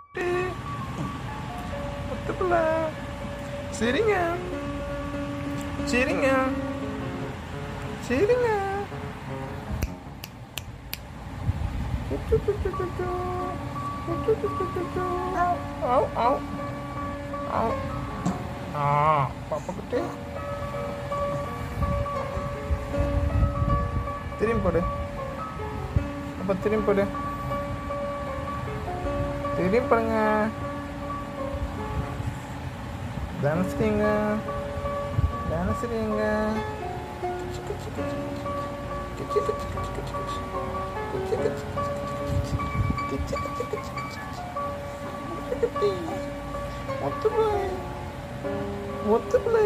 குட்டி முத்து பிள்ளை சரிங்க சரிங்க சரிங்க ஆவ், ஆவ். ஆவ். ஆ பாப்பா குட்டி திரும்பி போடு அப்போ திரும்பி போடு திரும்பி போடுங்க தனஸ்ரீங்க தனஸ்ரீங்க ஒத்துப்பிள்ளை ஒத்துப்பிள்ளை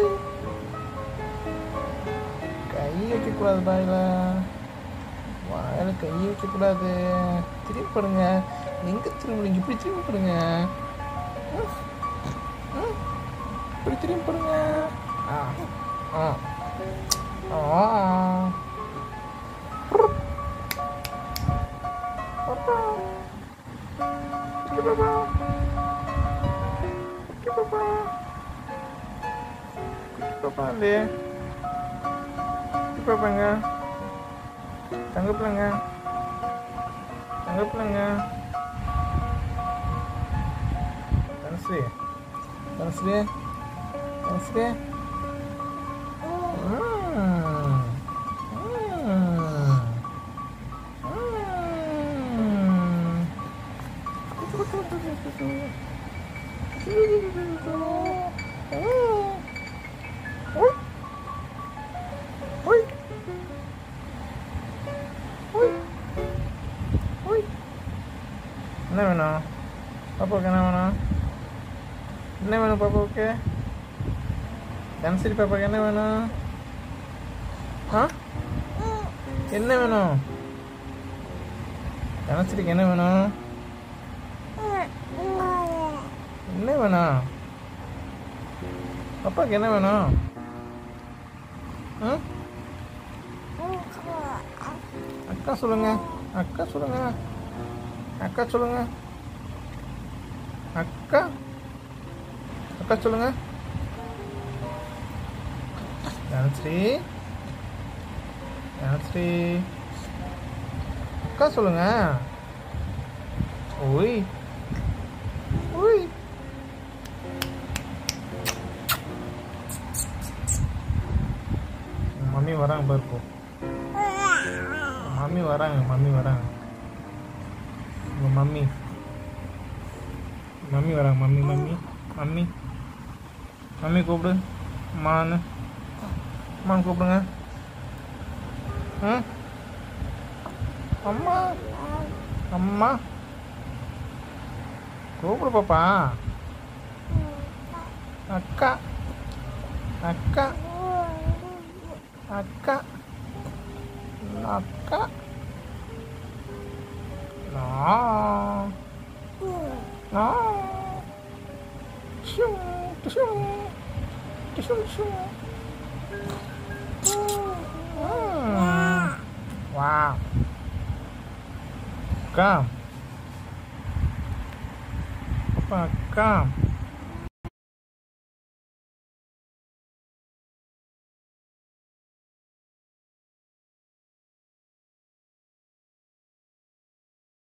கை வைக்கக்கூடாது பாயில வாயில கை வைக்கக்கூடாது திரும்பி படுங்க எங்கே திரும்புறீங்க இப்படி திரும்பி படுங்க ம், ம், இப்படி திரும்பி படுங்க ஆ ஆ ஆ பாப்பா குட்டி பாப்பா குட்டி பாப்பா குட்டி பாப்பா இல்லையே குட்டி பாப்பாங்க தங்க பிள்ளைங்க தங்க பிள்ளைங்க தனஸ்ரீ தனஸ்ரீ தனஸ்ரீ ம். ம். ம். Oi. Oi. Oi. Oi. என்ன வேணும் பாப்பாவுக்கு என்ன வேணும் என்ன வேணும் பாப்பாவுக்கு தனசரி பாப்பாவுக்கு என்ன வேணும் ஆ என்ன வேணும் தனசரிக்கு என்ன வேணும் என்ன வேணும் பாப்பாவுக்கு என்ன வேணும் ம் அக்கா சொல்லுங்க அக்கா சொல்லுங்க அக்கா சொல்லுங்க அக்கா அக்கா சொல்லுங்க தனஸ்ரீ தனஸ்ரீ அக்கா சொல்லுங்க ஓய் ஓய் மம்மி வராங்க பாரு இப்போ மம்மி வராங்க மம்மி வராங்க உங்க மம்மி மம்மி வராங்க மம்மி மம்மி மம்மி மம்மி கூப்பிடு அம்மான்னு அம்மான்னு கூப்பிடுங்க ம் அம்மா அம்மா கூப்பிடு பாப்பா அக்கா அக்கா அக்கா அக்கா நான் நான் shoe shoe shoe shoe Wow. Come. Papa, come.